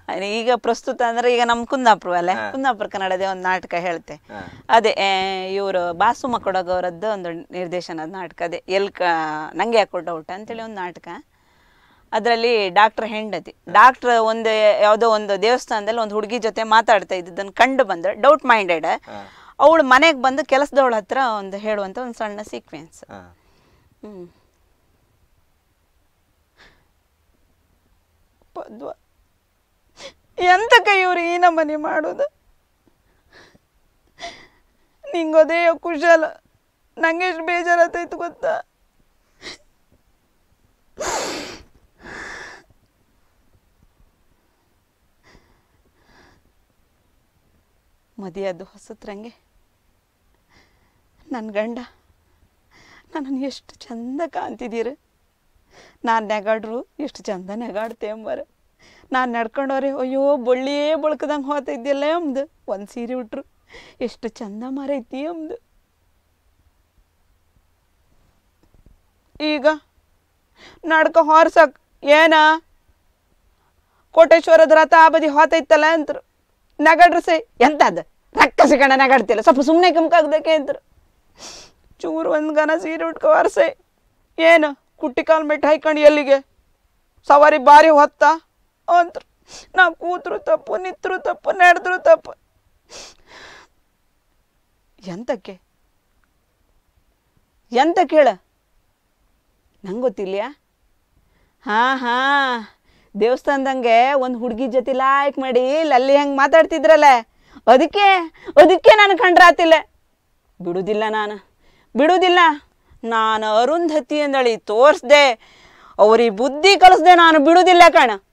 ಈಗ ಪ್ರಸ್ತುತ ಅಂದ್ರೆ ಈಗ ನಮ್ಮ ಕುಂದಾಪುರ ಅಲ್ಲೇ ಹಾ. ಕುಂದಾಪುರ ಕನ್ನಡದೇ ಒಂದು ನಾಟಕ ಹೇಳ್ತೆ ಹಾ. ಅದೇ ಇವರು ಬಾಸು ಮಕ್ಕಳಗವರದ್ದು ಒಂದು ನಿರ್ದೇಶನದ ನಾಟಕ ಅದೇ ಎಲ್ ಕ ನಂಗೆ ಯಾಕೋ ಡೌಟ್ ಅಂತೇಳಿ ಒಂದು ನಾಟಕ ಅದರಲ್ಲಿ ಡಾಕ್ಟರ್ ಹೆಂಡತಿ ಡಾಕ್ಟರ್ ಒಂದು ಯಾವುದೋ ಒಂದು ದೇವಸ್ಥಾನದಲ್ಲಿ ಒಂದು ಹುಡುಗಿ ಜೊತೆ ಮಾತಾಡ್ತಾ ಇದ್ದದನ್ನು ಕಂಡು ಬಂದು ಡೌಟ್ ಮೈಂಡೆಡ್ ಹಾ. ಅವಳು ಮನೆಗೆ ಬಂದು ಕೆಲಸದವಳ ಹತ್ರ ಒಂದು ಹೇಳುವಂಥ ಒಂದು ಸಣ್ಣ ಸೀಕ್ವೆನ್ಸ್ ಹಾ. ಹ್ಮ್ ಪದ್ವ ಎಂತಕ ಇವ್ರು ಈ ನಮನಿ ಮಾಡೋದು ನಿಂಗೊದೇ ಕುಶಲ ನಂಗೆ ಎಷ್ಟು ಬೇಜಾರಾತೈತು ಗೊತ್ತಾ ಮದಿಯದ್ದು ಹೊಸತ್ರಂಗೆ ನನ್ನ ಗಂಡ ನನ್ನನ್ನು ಎಷ್ಟು ಚಂದ ಕಾಣ್ತಿದ್ದೀರ ನಾನು ನೆಗಾಡ್ರು ಎಷ್ಟು ಚಂದ ನೆಗಾಡ್ತೆ ಅಂಬಾರ ನಾನು ನಡ್ಕೊಂಡವ್ರೆ ಅಯ್ಯೋ ಬಳ್ಳಿಯೇ ಬಳ್ಕದಂಗೆ ಹೋಗ್ತಾ ಇದ್ದಿಲ್ಲ ಅಂಬ್ದು ಒಂದು ಸೀರೆ ಉಟ್ರು ಎಷ್ಟು ಚಂದ ಮರೈತಿ ಅಂಬ್ದು ಈಗ ನಡ್ಕ ಹೊರ್ಸಕ್ ಏನ ಕೋಟೇಶ್ವರದ ರಥ ಆ ಬದಿ ಹೋತೈತಲ್ಲ ಅಂತರು ನಗಡ್ರು ಸೈ ಎಂತದ ರಕ್ಕ ಸಿಗಣ ನಗಾಡ್ತಿಲ್ಲ ಸ್ವಲ್ಪ ಸುಮ್ಮನೆ ಕಮ್ಕಾಗ್ದಕ್ಕೆ ಅಂತರು ಚೂರು ಒಂದು ಗನ ಸೀರೆ ಉಟ್ಕೊ ವರ್ಸೆ ಏನು ಕುಟ್ಟಿ ಕಾಲು ಮೆಟ್ಟು ಹಾಯ್ಕೊಂಡು ಎಲ್ಲಿಗೆ ಸವಾರಿ ಬಾರಿ ಹೊತ್ತ ಅಂತ್ರು ನಾ ಕೂತ್ರು ತಪ್ಪು ನಿತ್ರು ತಪ್ಪು ನಡೆದ್ರು ತಪ್ಪು ಎಂತಕ್ಕೆ ಎಂತ ಕೇಳ ನಂಗೆ ಗೊತ್ತಿಲ್ಲ ಹಾಂ ಹಾಂ ದೇವಸ್ಥಾನದಂಗೆ ಒಂದು ಹುಡುಗಿ ಜೊತೆ ಲಾಯ್ಕ್ ಮಾಡಿ ಲಲ್ಲಿ ಹೆಂಗೆ ಮಾತಾಡ್ತಿದ್ರಲ್ಲ ಅದಕ್ಕೆ ಅದಕ್ಕೆ ನಾನು ಕಂಡ್ರಾತಿಲ್ಲ ಬಿಡುದಿಲ್ಲ ನಾನು ಬಿಡುದಿಲ್ಲ ನಾನು ಅರುಂಧತಿ ಅಂದಳಿ ತೋರಿಸ್ದೆ ಅವ್ರಿಗೆ ಬುದ್ಧಿ ಕಲಿಸ್ದೆ ನಾನು ಬಿಡುದಿಲ್ಲ ಕಣ